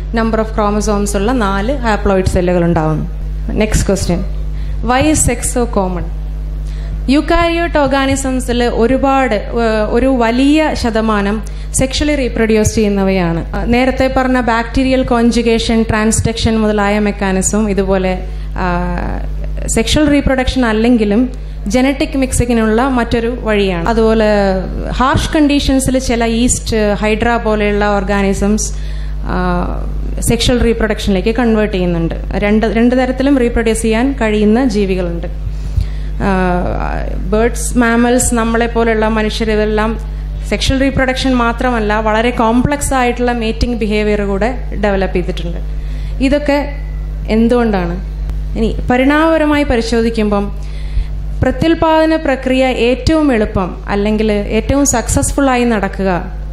number of chromosomes ഉള്ള നാല് haploid സെല്ലുകൾ ഉണ്ടാവുന്നു next question why is sex so common eukaryote ഓർഗാനിസംസിൽ ഒരുപാട് ഏഹ്, ഒരു വലിയ ശതമാനം സെക്ഷലി റീപ്രൊഡ്യൂസ് ചെയ്യുന്നവയാണ് അഹ് നേരത്തെ പറഞ്ഞ ബാക്ടീരിയൽ കോൺജുഗേഷൻ ട്രാൻസ്ഡക്ഷൻ മുതലായ മെക്കാനിസം ഇതുപോലെ സെക്ഷൽ റീപ്രൊഡക്ഷൻ അല്ലെങ്കിലും ജനറ്റിക് മിക്സിങ്ങിനുള്ള മറ്റൊരു വഴിയാണ് അതുപോലെ ഹാർഷ് കണ്ടീഷൻസിൽ ചില ഈസ്റ്റ് ഹൈഡ്ര പോലെയുള്ള ഓർഗാനിസംസ് സെക്ഷൽ റീപ്രൊഡക്ഷനിലേക്ക് കൺവേർട്ട് ചെയ്യുന്നുണ്ട് രണ്ട് രണ്ട് തരത്തിലും റീപ്രൊഡ്യൂസ് ചെയ്യാൻ കഴിയുന്ന ജീവികളുണ്ട് ബേർഡ്സ് മാമൽസ് നമ്മളെ പോലെയുള്ള മനുഷ്യർ ഇതെല്ലാം സെക്ഷൽ റീപ്രൊഡക്ഷൻ മാത്രമല്ല വളരെ കോംപ്ലക്സ് ആയിട്ടുള്ള മേറ്റിംഗ് ബിഹേവിയർ കൂടെ ഡെവലപ്പ് ചെയ്തിട്ടുണ്ട് ഇതൊക്കെ എന്തുകൊണ്ടാണ് ഇനി പരിണാമപരമായി പരിശോധിക്കുമ്പം പ്രത്യുൽപാദന പ്രക്രിയ ഏറ്റവും എളുപ്പം അല്ലെങ്കിൽ ഏറ്റവും സക്സസ്ഫുൾ ആയി നടക്കുക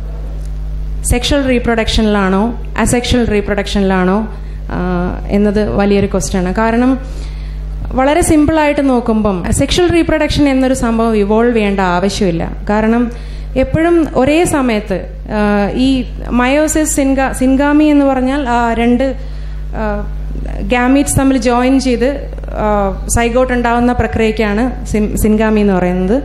സെക്ഷൽ റീപ്രൊഡക്ഷനിലാണോ അസെക്ഷൽ റീപ്രൊഡക്ഷനിലാണോ എന്നത് വലിയൊരു ക്വസ്റ്റ്യൻ ആണ് കാരണം വളരെ സിമ്പിളായിട്ട് നോക്കുമ്പം സെക്ഷൽ റീപ്രൊഡക്ഷൻ എന്നൊരു സംഭവം ഇവോൾവ് ചെയ്യേണ്ട ആവശ്യമില്ല കാരണം എപ്പോഴും ഒരേ സമയത്ത് ആ, ഈ മയോസിസ് സിൻഗാ സിൻഗാമി എന്ന് പറഞ്ഞാൽ ആ രണ്ട് ഗാമീറ്റ്സ് തമ്മിൽ ജോയിൻ ചെയ്ത് സൈഗോട്ട് ഉണ്ടാവുന്ന പ്രക്രിയയ്ക്കാണ് സിൻ- സിൻഗാമി എന്ന് പറയുന്നത്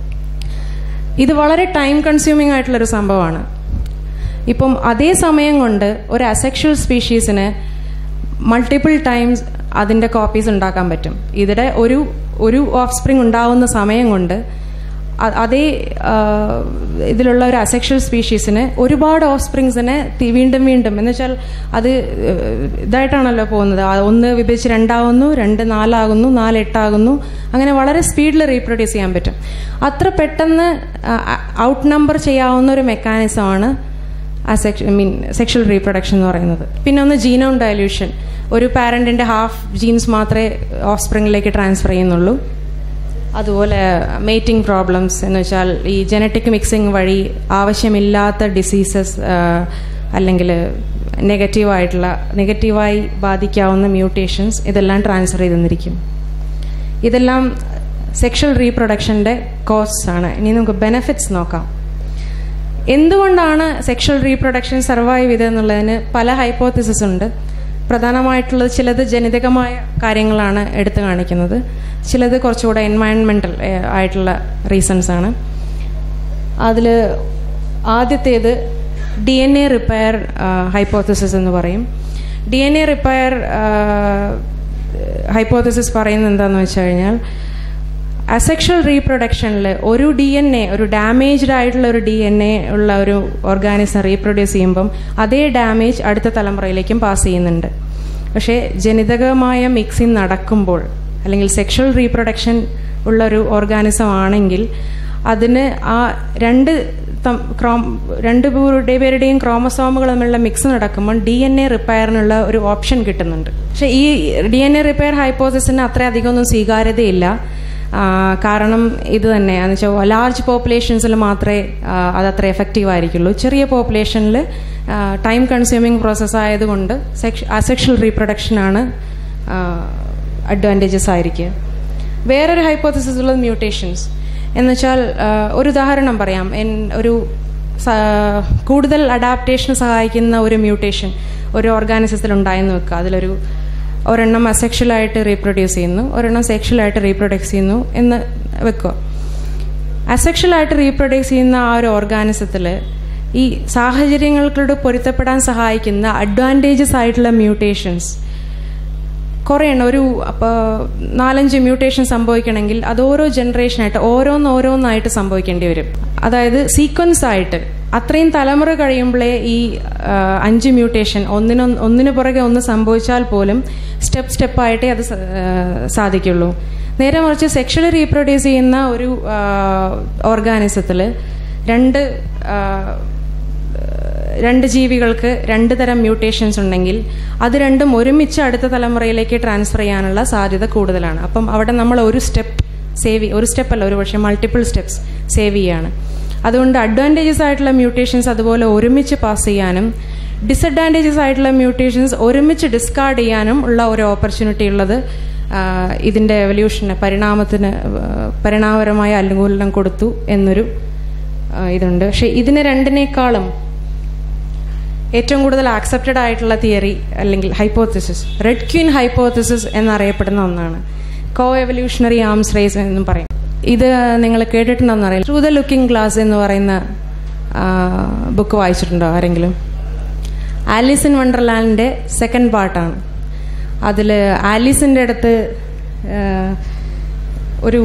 ഇത് വളരെ ടൈം കൺസ്യൂമിംഗ് ആയിട്ടുള്ളൊരു സംഭവമാണ് ഇപ്പം അതേ സമയം കൊണ്ട് ഒരു അസെക്ഷൽ സ്പീഷീസിന് മൾട്ടിപ്പിൾ ടൈംസ് അതിൻ്റെ കോപ്പീസ് ഉണ്ടാക്കാൻ പറ്റും ഇതിടെ ഒരു ഒരു ഓഫ് സ്പ്രിങ് ഉണ്ടാവുന്ന സമയം കൊണ്ട് അ- അതേ ആ, ഇതിലുള്ള ഒരു അസെക്ഷൽ സ്പീഷീസിന് ഒരുപാട് ഓഫ് സ്പ്രിങ്സിനെ വീണ്ടും വീണ്ടും എന്ന് വെച്ചാൽ അത് ഏഹ്, ഇതായിട്ടാണല്ലോ പോകുന്നത് ആ ഒന്ന് വിഭജിച്ച് രണ്ടാകുന്നു രണ്ട് നാലാകുന്നു നാല് എട്ടാകുന്നു അങ്ങനെ വളരെ സ്പീഡിൽ റീപ്രൊഡ്യൂസ് ചെയ്യാൻ പറ്റും അത്ര പെട്ടെന്ന് ഔട്ട് നമ്പർ ചെയ്യാവുന്ന ഒരു മെക്കാനിസമാണ് അസെക്ഷ മീൻ സെക്ഷൽ റീപ്രൊഡക്ഷൻ എന്ന് പറയുന്നത് പിന്നെ ഒന്ന് ജീനോം ഡയല്യൂഷൻ ഒരു പാരന്റിന്റെ ഹാഫ് ജീൻസ് മാത്രമേ ഓഫ് സ്പ്രിങ്ങിലേക്ക് ട്രാൻസ്ഫർ ചെയ്യുന്നുള്ളൂ അതുപോലെ മേറ്റിംഗ് പ്രോബ്ലംസ് എന്ന് വെച്ചാൽ ഈ ജനറ്റിക് മിക്സിംഗ് വഴി ആവശ്യമില്ലാത്ത ഡിസീസസ് അല്ലെങ്കിൽ നെഗറ്റീവായിട്ടുള്ള നെഗറ്റീവായി ബാധിക്കാവുന്ന മ്യൂട്ടേഷൻസ് ഇതെല്ലാം ട്രാൻസ്ഫർ ചെയ്ത് തന്നിരിക്കും ഇതെല്ലാം സെക്ഷൽ റീപ്രൊഡക്ഷൻ്റെ കോസ്റ്റ് ആണ് ഇനി നമുക്ക് ബെനിഫിറ്റ്സ് നോക്കാം എന്തുകൊണ്ടാണ് സെക്ഷൽ റീപ്രൊഡക്ഷൻ സർവൈവ് ചെയ്തതെന്നുള്ളതിന് പല ഹൈപ്പോത്തിസിസ് ഉണ്ട് പ്രധാനമായിട്ടുള്ളത് ചിലത് ജനിതകമായ കാര്യങ്ങളാണ് എടുത്തു കാണിക്കുന്നത് ചിലത് കുറച്ചുകൂടെ എൻവയൺമെൻറ്റൽ ആയിട്ടുള്ള റീസൺസ് ആണ് അതിൽ ആദ്യത്തേത് D N A repair hypothesis എന്ന് പറയും D N A repair hypothesis പറയുന്നത് എന്താണെന്ന് വെച്ച് കഴിഞ്ഞാൽ അസെക്ഷൽ റീപ്രൊഡക്ഷനിൽ ഒരു ഡി എൻ എ ഒരു ഡാമേജ്ഡ് ആയിട്ടുള്ള ഒരു ഡി എൻ എ ഉള്ള ഒരു ഓർഗാനിസം റീപ്രൊഡ്യൂസ് ചെയ്യുമ്പം അതേ ഡാമേജ് അടുത്ത തലമുറയിലേക്കും പാസ് ചെയ്യുന്നുണ്ട് പക്ഷേ ജനിതകമായ മിക്സിങ് നടക്കുമ്പോൾ അല്ലെങ്കിൽ സെക്ഷൽ റീപ്രൊഡക്ഷൻ ഉള്ള ഒരു ഓർഗാനിസം ആണെങ്കിൽ അതിന് ആ രണ്ട് തം- ക്രോം രണ്ട് പേരുടെ പേരുടെയും ക്രോമസോമുകൾ തമ്മിലുള്ള മിക്സ് നടക്കുമ്പോൾ ഡി എൻ എ റിപ്പയറിനുള്ള ഒരു ഓപ്ഷൻ കിട്ടുന്നുണ്ട് പക്ഷേ ഈ ഡി എൻ എ റിപ്പയർ ഹൈപ്പോസിസിന് അത്രയധികം ഒന്നും സ്വീകാര്യതയില്ല ആ, കാരണം ഇത് തന്നെ എന്ന് വെച്ചാൽ ലാർജ് പോപ്പുലേഷൻസിൽ മാത്രമേ ആ, അത് അത്ര എഫക്റ്റീവ് ആയിരിക്കുള്ളൂ ചെറിയ പോപ്പുലേഷനിൽ ടൈം കൺസ്യൂമിങ് പ്രോസസ്സ് ആയതുകൊണ്ട് സെക്ഷ അസെക്ഷൽ റീപ്രൊഡക്ഷനാണ് അഡ്വാൻറ്റേജസ് ആയിരിക്കുക വേറൊരു ഹൈപ്പോത്തിസിസ് ഉള്ളത് മ്യൂട്ടേഷൻസ് എന്നുവെച്ചാൽ ആ, ഒരു ഉദാഹരണം പറയാം എൻ ഒരു സ- കൂടുതൽ അഡാപ്റ്റേഷന് സഹായിക്കുന്ന ഒരു മ്യൂട്ടേഷൻ ഒരു ഓർഗാനിസത്തിൽ ഉണ്ടായെന്ന് വെക്കുക അതിലൊരു ഒരെണ്ണം അസെക്ഷലായിട്ട് റീപ്രൊഡ്യൂസ് ചെയ്യുന്നു ഒരെണ്ണം സെക്ഷലായിട്ട് റീപ്രൊഡ്യൂസ് ചെയ്യുന്നു എന്ന് വെക്കുക അസെക്ഷലായിട്ട് റീപ്രൊഡ്യൂസ് ചെയ്യുന്ന ആ ഒരു ഓർഗാനിസത്തിൽ ഈ സാഹചര്യങ്ങളോട് പൊരുത്തപ്പെടാൻ സഹായിക്കുന്ന അഡ്വാൻറ്റേജസ് ആയിട്ടുള്ള മ്യൂട്ടേഷൻസ് കുറേ എണ്ണം ഒരു അപ്പോൾ നാലഞ്ച് മ്യൂട്ടേഷൻ സംഭവിക്കണമെങ്കിൽ അത് ഓരോ ജനറേഷനായിട്ട് ഓരോന്ന് ഓരോന്നായിട്ട് സംഭവിക്കേണ്ടി വരും അതായത് സീക്വൻസ് ആയിട്ട് അത്രയും തലമുറ കഴിയുമ്പോഴേ ഈ ആ, അഞ്ച് മ്യൂട്ടേഷൻ ഒന്നിനൊ ഒന്നിനു പുറകെ ഒന്ന് സംഭവിച്ചാൽ പോലും സ്റ്റെപ്പ് സ്റ്റെപ്പായിട്ടേ അത് സ- ആ, സാധിക്കുള്ളൂ നേരെ മറിച്ച് സെക്ഷലി റീപ്രൊഡ്യൂസ് ചെയ്യുന്ന ഒരു ഓർഗാനിസത്തിൽ രണ്ട് ആ, രണ്ട് ജീവികൾക്ക് രണ്ട് തരം മ്യൂട്ടേഷൻസ് ഉണ്ടെങ്കിൽ അത് രണ്ടും ഒരുമിച്ച് അടുത്ത തലമുറയിലേക്ക് ട്രാൻസ്ഫർ ചെയ്യാനുള്ള സാധ്യത കൂടുതലാണ് അപ്പം അവിടെ നമ്മൾ ഒരു സ്റ്റെപ്പ് സേവ് ഒരു സ്റ്റെപ്പ് അല്ല ഒരു പക്ഷേ മൾട്ടിപ്പിൾ സ്റ്റെപ്സ് സേവ് ചെയ്യാണ് അതുകൊണ്ട് അഡ്വാൻറ്റേജസ് ആയിട്ടുള്ള മ്യൂട്ടേഷൻസ് അതുപോലെ ഒരുമിച്ച് പാസ് ചെയ്യാനും ഡിസഡ്വാൻറ്റേജസ് ആയിട്ടുള്ള മ്യൂട്ടേഷൻസ് ഒരുമിച്ച് ഡിസ്കാർഡ് ചെയ്യാനും ഉള്ള ഒരു ഓപ്പർച്യൂണിറ്റി ഉള്ളത് ആ, ഇതിൻ്റെ എവല്യൂഷന് പരിണാമത്തിന് ആ, പരിണാമപരമായ അനുകൂലനം കൊടുത്തു എന്നൊരു ആ, ഇതുണ്ട് പക്ഷെ ഇതിനെ രണ്ടിനേക്കാളും ഏറ്റവും കൂടുതൽ ആക്സെപ്റ്റഡ് ആയിട്ടുള്ള തിയറി അല്ലെങ്കിൽ ഹൈപ്പോത്തിസിസ് റെഡ് ക്യൂൻ ഹൈപ്പോത്തിസിസ് എന്നറിയപ്പെടുന്ന ഒന്നാണ് കോ എവല്യൂഷണറി ആംസ് റേസ് എന്നും പറയും ഇത് നിങ്ങൾ കേട്ടിട്ടുണ്ടോന്ന് അറിയില്ല ത്രൂ ദ ലുക്കിംഗ് ഗ്ലാസ് എന്ന് പറയുന്ന ബുക്ക് വായിച്ചിട്ടുണ്ടോ ആരെങ്കിലും ആലീസ് ഇൻ വണ്ടർലാൻഡിൻ്റെ സെക്കൻഡ് പാർട്ടാണ് അതിൽ ആലീസിൻ്റെ അടുത്ത് ആ, ഒരു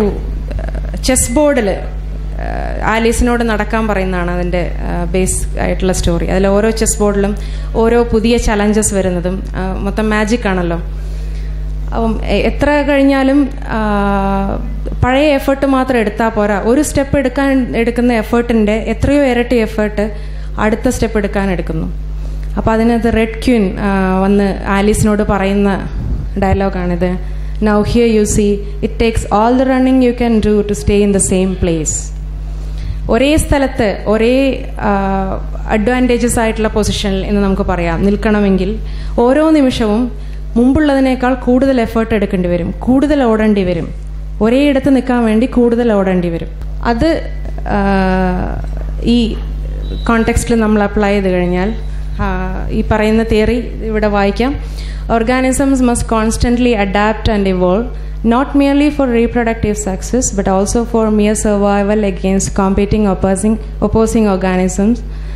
ചെസ് ബോർഡിൽ ആലീസിനോട് നടക്കാൻ പറയുന്നതാണ് അതിൻ്റെ ബേസ് ആയിട്ടുള്ള സ്റ്റോറി അതിൽ ഓരോ ചെസ് ബോർഡിലും ഓരോ പുതിയ ചലഞ്ചസ് വരുന്നതും ആ, മൊത്തം മാജിക് ആണല്ലോ അപ്പം എ- എത്ര കഴിഞ്ഞാലും ആ, പഴയ എഫേർട്ട് മാത്രം എടുത്താൽ പോരാ ഒരു സ്റ്റെപ്പ് എടുക്കാൻ എടുക്കുന്ന എഫേർട്ടിൻ്റെ എത്രയോ ഇരട്ടി എഫേർട്ട് അടുത്ത സ്റ്റെപ്പ് എടുക്കാൻ എടുക്കുന്നു അപ്പോൾ അതിനകത്ത് റെഡ് ക്യൂൻ വന്ന് ആലീസിനോട് പറയുന്ന ഡയലോഗാണിത് now here you see it takes all the running you can do to stay in the same place ഒരേ സ്ഥലത്ത് ഒരേ അഡ്വാൻറ്റേജസ് ആയിട്ടുള്ള പൊസിഷനിൽ എന്ന് നമുക്ക് പറയാം നിൽക്കണമെങ്കിൽ ഓരോ നിമിഷവും മുമ്പുള്ളതിനേക്കാൾ കൂടുതൽ എഫേർട്ട് എടുക്കേണ്ടി വരും കൂടുതൽ ഓടേണ്ടി വരും ഒരേ ഇടത്ത് നിൽക്കാൻ വേണ്ടി കൂടുതൽ ഓടേണ്ടി വരും അത് ആ, ഈ കോണ്ടെക്സ്റ്റിൽ നമ്മൾ അപ്ലൈ ചെയ്ത് കഴിഞ്ഞാൽ ആ, ഈ പറയുന്ന തിയറി ഇവിടെ വായിക്കാം organisms must constantly adapt and evolve not merely for reproductive success but also for mere survival against competing opposing, opposing organisms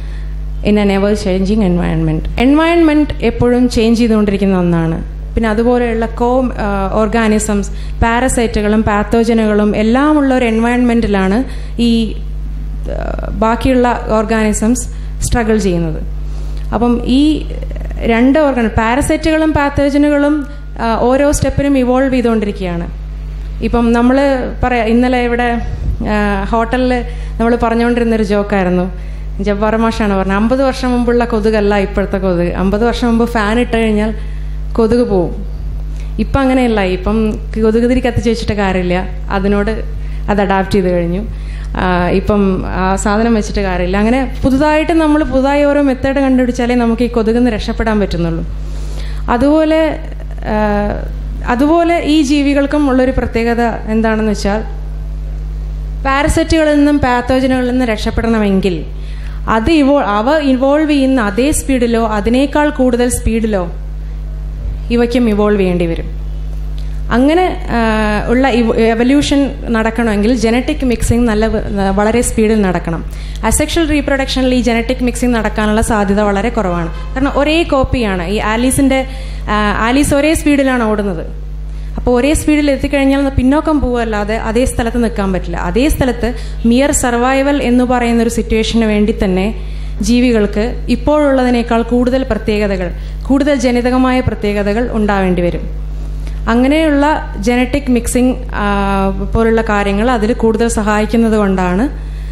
in an ever changing environment environment എപ്പോഴും ചേഞ്ച് ചെയ്തുകൊണ്ടിരിക്കുന്ന ഒന്നാണ് പിന്നെ അതുപോലെയുള്ള കോ ഓർഗാനിസംസ് പാരസൈറ്റുകളും പാത്തോജനുകളും എല്ലാം ഉള്ള ഒരു എൻവയൺമെൻറ്റിലാണ് ഈ ആ, ബാക്കിയുള്ള ഓർഗാനിസംസ് സ്ട്രഗിൾ ചെയ്യുന്നത് അപ്പം ഈ രണ്ട് ഓർഗാൻ പാരസൈറ്റുകളും പാത്തോജനുകളും ആ, ഓരോ സ്റ്റെപ്പിനും ഇവോൾവ് ചെയ്തുകൊണ്ടിരിക്കുകയാണ് ഇപ്പം നമ്മൾ പറയാം ഇന്നലെ ഇവിടെ ഹോട്ടലിൽ നമ്മൾ പറഞ്ഞുകൊണ്ടിരുന്നൊരു ജോക്കായിരുന്നു ജബ്ബാർ മാഷാണ് പറഞ്ഞത് അമ്പത് വർഷം മുമ്പുള്ള കൊതുകല്ല ഇപ്പോഴത്തെ കൊതുക് അമ്പത് വർഷം മുമ്പ് ഫാൻ ഇട്ട് കഴിഞ്ഞാൽ കൊതുക് പോവും ഇപ്പം അങ്ങനെയല്ല ഇപ്പം കൊതുക് തിരി കത്തിച്ച് വെച്ചിട്ട് കാര്യമില്ല അതിനോട് അത് അഡാപ്റ്റ് ചെയ്ത് കഴിഞ്ഞു ആ, ഇപ്പം ആ സാധനം വെച്ചിട്ട് കാര്യമില്ല അങ്ങനെ പുതുതായിട്ട് നമ്മൾ പുതുതായി ഓരോ മെത്തേഡ് കണ്ടുപിടിച്ചാലേ നമുക്ക് ഈ കൊതുകിൽ നിന്ന് രക്ഷപ്പെടാൻ പറ്റുന്നുള്ളൂ അതുപോലെ ആ, അതുപോലെ ഈ ജീവികൾക്കും ഉള്ളൊരു പ്രത്യേകത എന്താണെന്ന് വെച്ചാൽ പാരസൈറ്റുകളിൽ നിന്നും പാത്തോജനുകളിൽ നിന്നും രക്ഷപ്പെടണമെങ്കിൽ അത് ഇവോ അവ ഇവോൾവ് ചെയ്യുന്ന അതേ സ്പീഡിലോ അതിനേക്കാൾ കൂടുതൽ സ്പീഡിലോ ഇവയ്ക്കും ഇവോൾവ് ചെയ്യേണ്ടി വരും അങ്ങനെ ആ, ഉള്ള എവല്യൂഷൻ നടക്കണമെങ്കിൽ ജനറ്റിക് മിക്സിംഗ് നല്ല വ- വളരെ സ്പീഡിൽ നടക്കണം അസെക്ഷൽ റീപ്രൊഡക്ഷനിൽ ഈ ജനറ്റിക് മിക്സിംഗ് നടക്കാനുള്ള സാധ്യത വളരെ കുറവാണ് കാരണം ഒരേ കോപ്പിയാണ് ഈ ആലീസിന്റെ ആ, ആലീസ് ഒരേ സ്പീഡിലാണ് ഓടുന്നത് അപ്പോൾ ഒരേ സ്പീഡിൽ എത്തിക്കഴിഞ്ഞാൽ പിന്നോക്കം പോവല്ലാതെ അതേ സ്ഥലത്ത് നിൽക്കാൻ പറ്റില്ല അതേ സ്ഥലത്ത് മിയർ സർവൈവൽ എന്ന് പറയുന്ന ഒരു സിറ്റുവേഷന് വേണ്ടി തന്നെ ജീവികൾക്ക് ഇപ്പോഴുള്ളതിനേക്കാൾ കൂടുതൽ പ്രത്യേകതകൾ കൂടുതൽ ജനിതകമായ പ്രത്യേകതകൾ ഉണ്ടാവേണ്ടി വരും അങ്ങനെയുള്ള ജനറ്റിക് മിക്സിംഗ് പോലുള്ള കാര്യങ്ങൾ അതിൽ കൂടുതൽ സഹായിക്കുന്നത് കൊണ്ടാണ്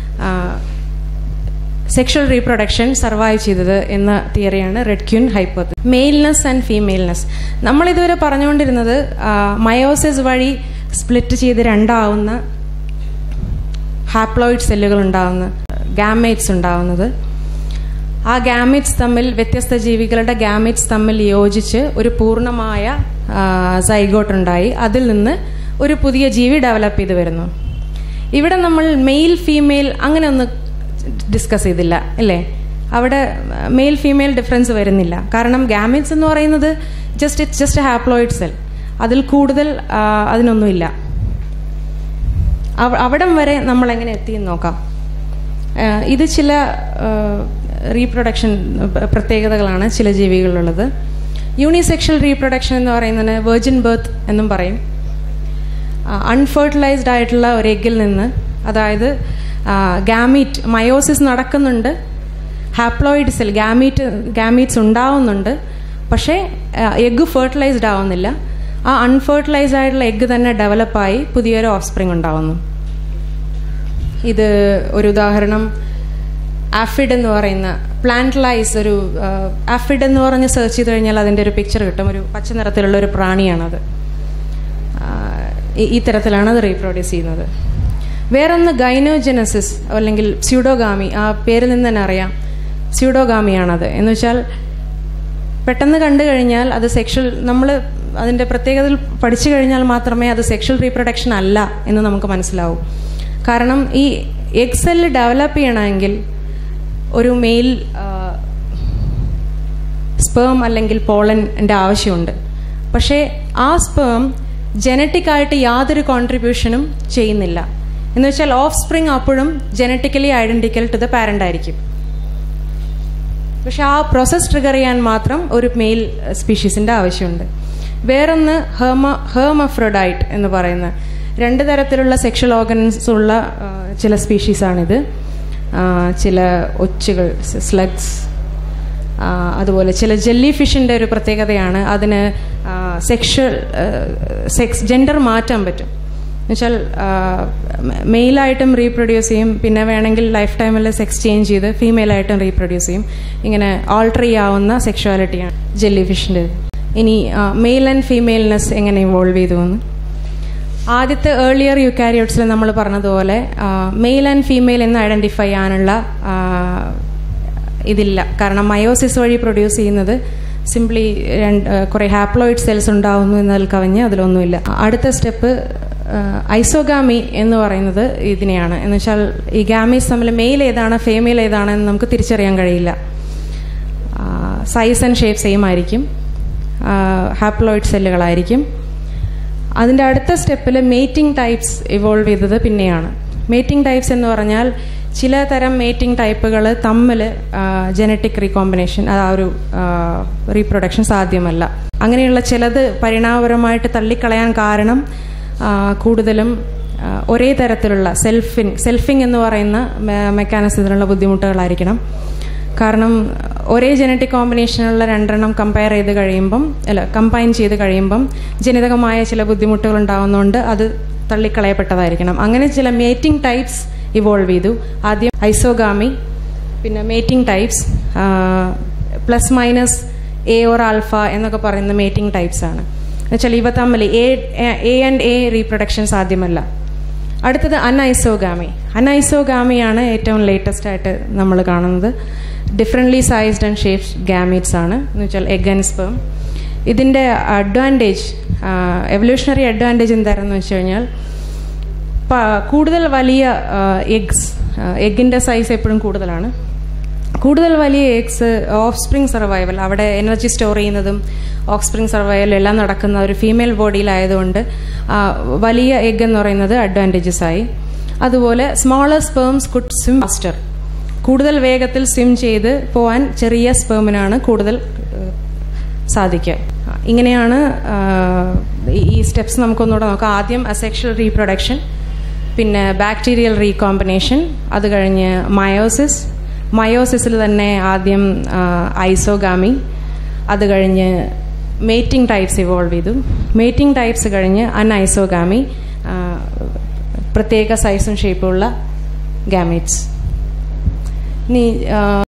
സെക്ഷൽ റീപ്രൊഡക്ഷൻ സർവൈവ് ചെയ്തത് എന്ന തിയറിയാണ് red queen hypothesis maleness and femaleness നമ്മൾ ഇതുവരെ പറഞ്ഞുകൊണ്ടിരുന്നത് മയോസിസ് വഴി സ്പ്ലിറ്റ് ചെയ്ത് രണ്ടാവുന്ന ഹാപ്ലോയിഡ് സെല്ലുകൾ ഉണ്ടാവുന്ന ഗാമേറ്റ്സ് ഉണ്ടാവുന്നത് ആ ഗാമിറ്റ്സ് തമ്മിൽ വ്യത്യസ്ത ജീവികളുടെ ഗാമിറ്റ്സ് തമ്മിൽ യോജിച്ച് ഒരു പൂർണ്ണമായ സൈഗോട്ട് ഉണ്ടായി അതിൽ നിന്ന് ഒരു പുതിയ ജീവി ഡെവലപ്പ് ചെയ്ത് വരുന്നു ഇവിടെ നമ്മൾ മെയിൽ ഫീമെയിൽ അങ്ങനെ ഒന്ന് ഡിസ്കസ് ചെയ്തില്ല അല്ലേ അവിടെ മെയിൽ ഫീമെയിൽ ഡിഫറൻസ് വരുന്നില്ല കാരണം ഗാമിറ്റ്സ് എന്ന് പറയുന്നത് just it's just haploid cell അതിൽ കൂടുതൽ ആ, അതിനൊന്നുമില്ല അവ- അവിടം വരെ നമ്മൾ എങ്ങനെ എത്തിയെന്ന് നോക്കാം ആ, ഇത് ചില റീപ്രൊഡക്ഷൻ പ്രത്യേകതകളാണ് ചില ജീവികളിലുള്ളത് യൂണിസെക്ഷൽ റീപ്രൊഡക്ഷൻ എന്ന് പറയുന്നതിന് വെർജിൻ ബർത്ത് എന്നും പറയും അൺഫെർട്ടിലൈസ്ഡ് ആയിട്ടുള്ള ഒരു എഗ്ഗിൽ നിന്ന് അതായത് ഗാമീറ്റ് മയോസിസ് നടക്കുന്നുണ്ട് ഹാപ്ലോയിഡ് സെൽ ഗാമീറ്റ് ഗാമീറ്റ്സ് ഉണ്ടാവുന്നുണ്ട് പക്ഷേ എഗ്ഗ് ഫെർട്ടിലൈസ്ഡ് ആവുന്നില്ല ആ അൺഫെർട്ടിലൈസ്ഡ് ആയിട്ടുള്ള എഗ്ഗ് തന്നെ ഡെവലപ്പായി പുതിയൊരു ഓഫ്സ്പ്രിങ് ഉണ്ടാവുന്നു ഇത് ഒരു ഉദാഹരണം ആഫിഡ് എന്ന് പറയുന്ന പ്ലാന്റ് ലൈസ് ഒരു ആഫിഡ് എന്ന് പറഞ്ഞ് സെർച്ച് ചെയ്ത് കഴിഞ്ഞാൽ അതിൻ്റെ ഒരു പിക്ചർ കിട്ടും ഒരു പച്ച നിറത്തിലുള്ള ഒരു പ്രാണിയാണത് ആ, ഈ- ഈ തരത്തിലാണ് അത് റീപ്രൊഡ്യൂസ് ചെയ്യുന്നത് വേറൊന്ന് ഗൈനോജനസിസ് അല്ലെങ്കിൽ സ്യൂഡോഗാമി ആ പേരിൽ നിന്ന് തന്നെ അറിയാം സ്യൂഡോഗാമിയാണത് എന്ന് വെച്ചാൽ പെട്ടെന്ന് കണ്ടു കഴിഞ്ഞാൽ അത് സെക്ഷൽ നമ്മൾ അതിൻ്റെ പ്രത്യേകതയിൽ പഠിച്ചു കഴിഞ്ഞാൽ മാത്രമേ അത് സെക്ഷൽ റീപ്രൊഡക്ഷൻ അല്ല എന്ന് നമുക്ക് മനസ്സിലാവൂ കാരണം ഈ എഗ് സെല്ല് ഡെവലപ്പ് ചെയ്യണമെങ്കിൽ ഒരു മെയിൽ സ്പേം അല്ലെങ്കിൽ പോളൻ്റെ ആവശ്യമുണ്ട് പക്ഷേ ആ സ്പേം ജനറ്റിക് ആയിട്ട് യാതൊരു കോൺട്രിബ്യൂഷനും ചെയ്യുന്നില്ല എന്ന് വെച്ചാൽ ഓഫ് സ്പ്രിങ് അപ്പോഴും genetically identical to the parent ആയിരിക്കും പക്ഷെ ആ പ്രോസസ് ട്രിഗർ ചെയ്യാൻ മാത്രം ഒരു മെയിൽ സ്പീഷീസിന്റെ ആവശ്യമുണ്ട് വേറൊന്ന് ഹേമ ഹേമഫ്രൊഡൈറ്റ് എന്ന് പറയുന്ന രണ്ട് തരത്തിലുള്ള സെക്ഷൽ ഓർഗൻസ് ഉള്ള ആ, ചില സ്പീഷീസാണിത് ആ, ചില ഒച്ചുകൾ സ്ലഗ്സ് അതുപോലെ ചില ജെല്ലി ഫിഷിൻ്റെ ഒരു പ്രത്യേകതയാണ് അതിന് സെക്ഷൽ സെക്സ് ജെൻഡർ മാറ്റാൻ പറ്റും എന്നുവെച്ചാൽ മെയിലായിട്ടും റീപ്രൊഡ്യൂസ് ചെയ്യും പിന്നെ വേണമെങ്കിൽ ലൈഫ് ടൈമിൽ സെക്സ് ചേഞ്ച് ചെയ്ത് ഫീമെയിലായിട്ടും റീപ്രൊഡ്യൂസ് ചെയ്യും ഇങ്ങനെ ആൾട്ടർ ചെയ്യാവുന്ന സെക്ഷുവാലിറ്റിയാണ് ജെല്ലി ഫിഷിൻ്റെ ഇനി മെയിൽ ആൻഡ് ഫീമെയിൽനെസ് എങ്ങനെ ഇവോൾവ് ചെയ്തു എന്ന് ആദ്യത്തെ ഏർലിയർ യുക്കാരിയോട്സിൽ നമ്മൾ പറഞ്ഞതുപോലെ മെയിൽ ആൻഡ് ഫീമെയിൽ എന്ന് ഐഡന്റിഫൈ ചെയ്യാനുള്ള ആ, ഇതില്ല കാരണം മയോസിസ് വഴി പ്രൊഡ്യൂസ് ചെയ്യുന്നത് സിംപ്ലി രണ്ട് കുറേ ഹാപ്ലോയിഡ് സെൽസ് ഉണ്ടാവുന്നു എന്നതിൽ കവിഞ്ഞ് അതിലൊന്നുമില്ല അടുത്ത സ്റ്റെപ്പ് ഐസോഗാമി എന്ന് പറയുന്നത് ഇതിനെയാണ് എന്ന് വെച്ചാൽ ഈ ഗാമീസ് തമ്മിൽ മെയിൽ ഏതാണ് ഫീമെയിൽ ഏതാണ് എന്ന് നമുക്ക് തിരിച്ചറിയാൻ കഴിയില്ല സൈസ് ആൻഡ് ഷേപ്പ് സെയിം ആയിരിക്കും ഹാപ്ലോയിഡ് സെല്ലുകളായിരിക്കും അതിൻ്റെ അടുത്ത സ്റ്റെപ്പിൽ മേറ്റിംഗ് ടൈപ്സ് ഇവോൾവ് ചെയ്തത് പിന്നെയാണ് മേറ്റിംഗ് ടൈപ്സ് എന്ന് പറഞ്ഞാൽ ചില തരം മേറ്റിംഗ് ടൈപ്പുകൾ തമ്മിൽ ജനറ്റിക് റീകോമ്പിനേഷൻ ആ ഒരു റീപ്രൊഡക്ഷൻ സാധ്യമല്ല അങ്ങനെയുള്ള ചിലത് പരിണാമപരമായിട്ട് തള്ളിക്കളയാൻ കാരണം ആ, കൂടുതലും ആ, ഒരേ തരത്തിലുള്ള സെൽഫിങ് സെൽഫിങ് എന്ന് പറയുന്ന മെക്കാനിസത്തിലുള്ള ബുദ്ധിമുട്ടുകളായിരിക്കണം കാരണം ഒരേ ജനറ്റിക് കോമ്പിനേഷനുള്ള രണ്ടെണ്ണം കമ്പയർ ചെയ്ത് കഴിയുമ്പം അല്ല കമ്പൈൻ ചെയ്ത് കഴിയുമ്പം ജനിതകമായ ചില ബുദ്ധിമുട്ടുകൾ ഉണ്ടാകുന്നതുകൊണ്ട് അത് തള്ളിക്കളയപ്പെട്ടതായിരിക്കണം അങ്ങനെ ചില മേറ്റിംഗ് ടൈപ്സ് ഇവോൾവ് ചെയ്തു ആദ്യം ഐസോഗാമി പിന്നെ mating types plus minus A or alpha എന്നൊക്കെ പറയുന്ന മേറ്റിംഗ് ടൈപ്സ് ആണ് എന്നുവെച്ചാൽ ഇവ തമ്മിൽ A A and A reproduction സാധ്യമല്ല അടുത്തത് അൺഐസോഗാമി അൺഐസോഗാമിയാണ് ഏറ്റവും ലേറ്റസ്റ്റ് ആയിട്ട് നമ്മൾ കാണുന്നത് differently sized and shaped gametes ആണ് എന്ന് വെച്ചാൽ എഗ് ആൻഡ് സ്പേം ഇതിൻ്റെ അഡ്വാൻറ്റേജ് എവല്യൂഷണറി അഡ്വാൻറ്റേജ് എന്താണെന്ന് വെച്ച് കഴിഞ്ഞാൽ പ- കൂടുതൽ വലിയ എഗ്സ് എഗിൻ്റെ സൈസ് എപ്പോഴും കൂടുതലാണ് കൂടുതൽ വലിയ എഗ്സ് ഓഫ് സ്പ്രിങ് സർവൈവൽ അവിടെ എനർജി സ്റ്റോർ ചെയ്യുന്നതും ഓഫ് സ്പ്രിങ് സർവൈവൽ എല്ലാം നടക്കുന്ന ഒരു ഫീമെയിൽ ബോഡിയിലായതുകൊണ്ട് ആ, വലിയ എഗ് എന്ന് പറയുന്നത് അഡ്വാൻറ്റേജസ് ആയി അതുപോലെ smaller sperms could swim faster കൂടുതൽ വേഗത്തിൽ സ്വിം ചെയ്ത് പോവാൻ ചെറിയ സ്പേമിനാണ് കൂടുതൽ ഏഹ്, സാധിക്കുക ഇങ്ങനെയാണ് ആ, ഈ സ്റ്റെപ്സ് നമുക്കൊന്നുകൂടെ നോക്കാം ആദ്യം അസെക്ഷൽ റീപ്രൊഡക്ഷൻ പിന്നെ ബാക്ടീരിയൽ റീകോമ്പിനേഷൻ അത് കഴിഞ്ഞ് മയോസിസ് മയോസിസിൽ തന്നെ ആദ്യം ഐസോഗാമി അത് കഴിഞ്ഞ് മേറ്റിംഗ് ടൈപ്സ് ഇവോൾവ് ചെയ്തു മേറ്റിംഗ് ടൈപ്സ് കഴിഞ്ഞ് അൺഐസോഗാമി പ്രത്യേക സൈസും ഷേപ്പുള്ള ഗാമീറ്റ്സ് ഇനി ആ,